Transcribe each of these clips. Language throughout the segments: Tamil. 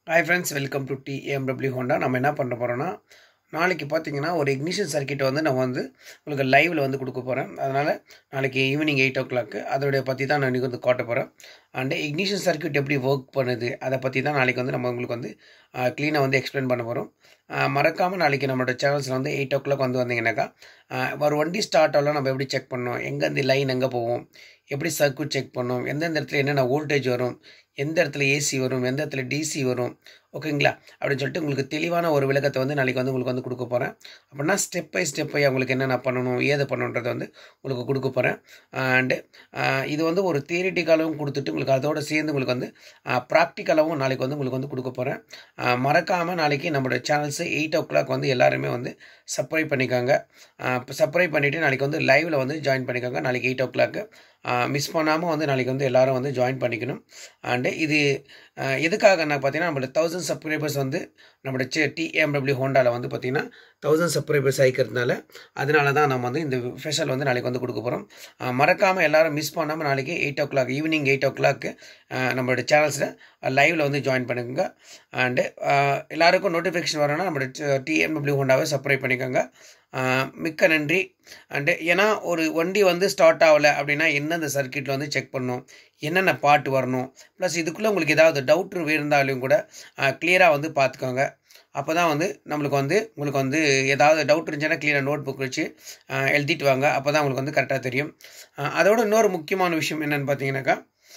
hi friends welcome to the A M W Honda நம்ம என்ன பண்ண போகிறோம்னா நாளைக்கு பார்த்தீங்கன்னா ஒரு இக்னிஷன் சர்க்கிட்டை வந்து நான் வந்து உங்களுக்கு லைவில் வந்து கொடுக்க போகிறேன் அதனால் நாளைக்கு ஈவினிங் எயிட் ஓ கிளாக்கு அதோடைய பற்றி தான் நான் இன்றைக்கி வந்து காட்ட போகிறேன் அண்டு இக்னிஷன் சர்க்கியூட் எப்படி ஒர்க் பண்ணுது அதை பற்றி தான் நாளைக்கு வந்து நம்ம உங்களுக்கு வந்து க்ளீனாக வந்து எக்ஸ்பிளைன் பண்ண போகிறோம் மறக்காமல் நாளைக்கு நம்மளோட சேனல்ஸில் வந்து எயிட் ஓ கிளாக் வந்து வந்தீங்கன்னாக்கா ஒரு வண்டி ஸ்டார்ட் ஆகலாம் நம்ம எப்படி செக் பண்ணோம் எங்கேருந்து லைன் எங்கே போவோம் எப்படி சர்க்கியூட் செக் பண்ணோம் எந்தெந்த இடத்துல என்னென்ன வோல்டேஜ் வரும் எந்த இடத்துல ஏசி வரும் எந்த இடத்துல டிசி வரும் ஓகேங்களா அப்படின்னு சொல்லிட்டு உங்களுக்கு தெளிவான ஒரு விளக்கத்தை வந்து நாளைக்கு வந்து உங்களுக்கு வந்து கொடுக்க போகிறேன் அப்படின்னா ஸ்டெப் பை ஸ்டெப் பை உங்களுக்கு என்னென்ன பண்ணணும் ஏது பண்ணணுன்றதை வந்து உங்களுக்கு கொடுக்க போகிறேன் அண்டு இது வந்து ஒரு தியரிட்டிக்கலாகவும் கொடுத்துட்டு உங்களுக்கு அதோடு சேர்ந்து உங்களுக்கு வந்து ப்ராக்டிக்கலாகவும் நாளைக்கு வந்து உங்களுக்கு வந்து கொடுக்க போகிறேன் மறக்காமல் நாளைக்கு நம்மளோட சேனல்ஸு எயிட் ஓ கிளாக் வந்து எல்லாருமே வந்து சப்ஸ்கிரைப் பண்ணிக்கோங்க சப்ஸ்கிரைப் பண்ணிவிட்டு நாளைக்கு வந்து லைவில் வந்து ஜாயின் பண்ணிக்கோங்க நாளைக்கு எயிட் ஓ கிளாக்கு மிஸ் பண்ணாமல் வந்து நாளைக்கு வந்து எல்லோரும் வந்து ஜாயின் பண்ணிக்கணும் அண்டு இது எதுக்காக நான் பார்த்தீங்கன்னா நம்மளோட தௌசண்ட் சப்ஸ்கிரைபர்ஸ் வந்து நம்மளோட சே டிஎம்டபிள்யூ ஹோண்டாவில் வந்து பார்த்திங்கன்னா தௌசண்ட் சப்ஸ்கிரைபர்ஸ் ஆகிக்கிறதுனால அதனால தான் நம்ம வந்து இந்த ஸ்பெஷல் வந்து நாளைக்கு வந்து கொடுக்க போகிறோம் மறக்காமல் எல்லோரும் மிஸ் பண்ணாமல் நாளைக்கு eight o'clock evening eight o'clock நம்மளோட சேனல்ஸில் லைவில் வந்து ஜாயின் பண்ணுங்க அண்டு எல்லாருக்கும் நோட்டிஃபிகேஷன் வரணும்னா நம்மளோட டிஎம்டபிள்யூ ஹோண்டாவை சப்ஸ்கிரைப் பண்ணிக்கோங்க மிக்க நன்றி அண்டு ஏன்னா ஒரு வண்டி வந்து ஸ்டார்ட் ஆகலை அப்படின்னா எந்தெந்த சர்க்கியூட்டில் வந்து செக் பண்ணணும் என்னென்ன பாட்டு வரணும் ப்ளஸ் இதுக்குள்ளே உங்களுக்கு ஏதாவது டவுட் இருந்தாலும் கூட கிளியராக வந்து பார்த்துக்கோங்க அப்போ தான் வந்து நம்மளுக்கு வந்து உங்களுக்கு வந்து ஏதாவது டவுட் இருந்துச்சுன்னா கிளியராக நோட் புக் வச்சு எழுதிட்டு வாங்க அப்போ தான் உங்களுக்கு வந்து கரெக்டாக தெரியும் அதோட இன்னொரு முக்கியமான விஷயம் என்னென்னு பார்த்தீங்கன்னாக்கா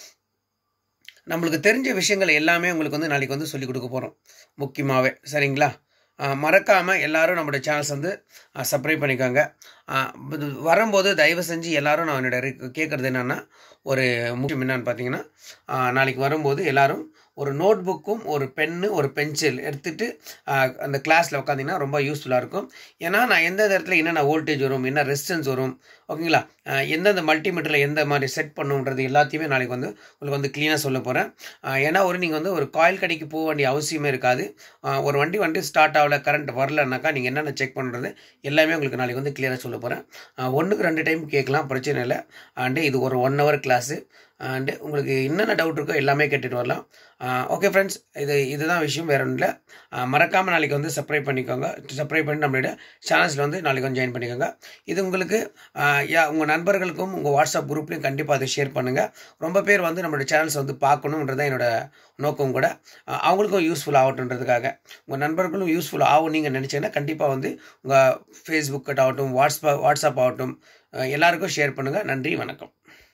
நம்மளுக்கு தெரிஞ்ச விஷயங்கள் எல்லாமே உங்களுக்கு வந்து நாளைக்கு வந்து சொல்லிக் கொடுக்க போகிறோம் முக்கியமாகவே சரிங்களா மறக்காமல் எல்லோரும் நம்மளோட சேனல்ஸ் வந்து சப்ஸ்கிரைப் பண்ணிக்கோங்க வரும்போது தயவு செஞ்சு எல்லோரும் நான் என்னோட கேட்குறது என்னென்னா ஒரு முக்கியம் என்னன்னு பார்த்தீங்கன்னா நாளைக்கு வரும்போது எல்லோரும் ஒரு நோட் புக்கும் ஒரு பென்னு ஒரு பென்சில் எடுத்துகிட்டு அந்த கிளாஸில் உட்காந்திங்கன்னா ரொம்ப யூஸ்ஃபுல்லாக இருக்கும் ஏன்னா நான் எந்த இடத்துல என்னென்ன வோல்டேஜ் வரும் என்ன ரெசிஸ்டன்ஸ் வரும் ஓகேங்களா எந்தெந்த மல்டிமீட்டரில் எந்த மாதிரி செட் பண்ணுன்றது எல்லாத்தையுமே நாளைக்கு வந்து உங்களுக்கு வந்து க்ளீனாக சொல்ல போகிறேன் ஏன்னா ஒரு நீங்கள் வந்து ஒரு காயில் கடைக்கு போக வேண்டிய அவசியமே இருக்காது ஒரு வண்டி வண்டி ஸ்டார்ட் ஆகல கரண்ட் வரலன்னாக்கா நீங்கள் என்னென்ன செக் பண்ணுறது எல்லாமே உங்களுக்கு நாளைக்கு வந்து கிளியராக சொல்ல போகிறேன் ஒன்றுக்கு ரெண்டு டைம் கேட்கலாம் பிரச்சனை இல்லை அண்டு இது ஒரு ஒன் ஹவர் கிளாஸு அண்டு உங்களுக்கு என்னென்ன டவுட் இருக்கோ எல்லாமே கேட்டுட்டு வரலாம் ஓகே ஃப்ரெண்ட்ஸ் இது இதுதான் விஷயம் வேறு ஒன்றும் இல்லை மறக்காமல் நாளைக்கு வந்து சப்ஸ்கிரைப் பண்ணிக்கோங்க சப்ஸ்கிரைப் பண்ணி நம்மளோட சேனல்ஸில் வந்து நாளைக்கு வந்து ஜாயின் பண்ணிக்கோங்க இது உங்களுக்கு யா உங்கள் நண்பர்களுக்கும் உங்கள் வாட்ஸ்அப் குரூப்லையும் கண்டிப்பாக அதை ஷேர் பண்ணுங்கள் ரொம்ப பேர் வந்து நம்மளோட சேனல்ஸ் வந்து பார்க்கணுன்றதான் என்னோட நோக்கம் கூட அவங்களுக்கும் யூஸ்ஃபுல் ஆகட்டுன்றதுக்காக உங்கள் நண்பர்களும் யூஸ்ஃபுல் ஆகும் நீங்கள் நினச்சிங்கன்னா கண்டிப்பாக வந்து உங்கள் ஃபேஸ்புக் ஆகட்டும் வாட்ஸ்அப் வாட்ஸ்அப் ஆகட்டும் எல்லாருக்கும் ஷேர் பண்ணுங்கள் நன்றி வணக்கம்